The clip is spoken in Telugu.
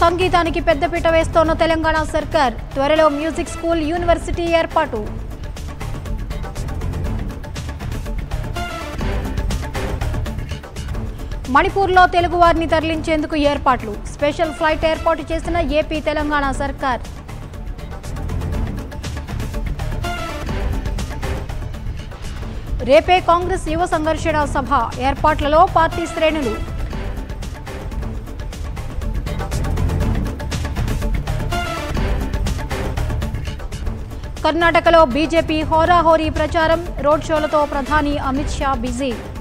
సంగీతానికి పెద్దపీట వేస్తోన్న తెలంగాణ సర్కార్ త్వరలో మ్యూజిక్ స్కూల్ యూనివర్సిటీ ఏర్పాటు మణిపూర్లో తెలుగువారిని తరలించేందుకు ఏర్పాట్లు స్పెషల్ ఫ్లైట్ ఏర్పాటు చేసిన ఏపీ తెలంగాణ సర్కార్ రేపే కాంగ్రెస్ యువ సంఘర్షణ సభ ఏర్పాట్లలో పార్టీ శ్రేణులు కర్ణాటకలో బీజేపీ హోరాహోరీ ప్రచారం రోడ్ షోలతో ప్రధాని అమిత్ షా బిజీ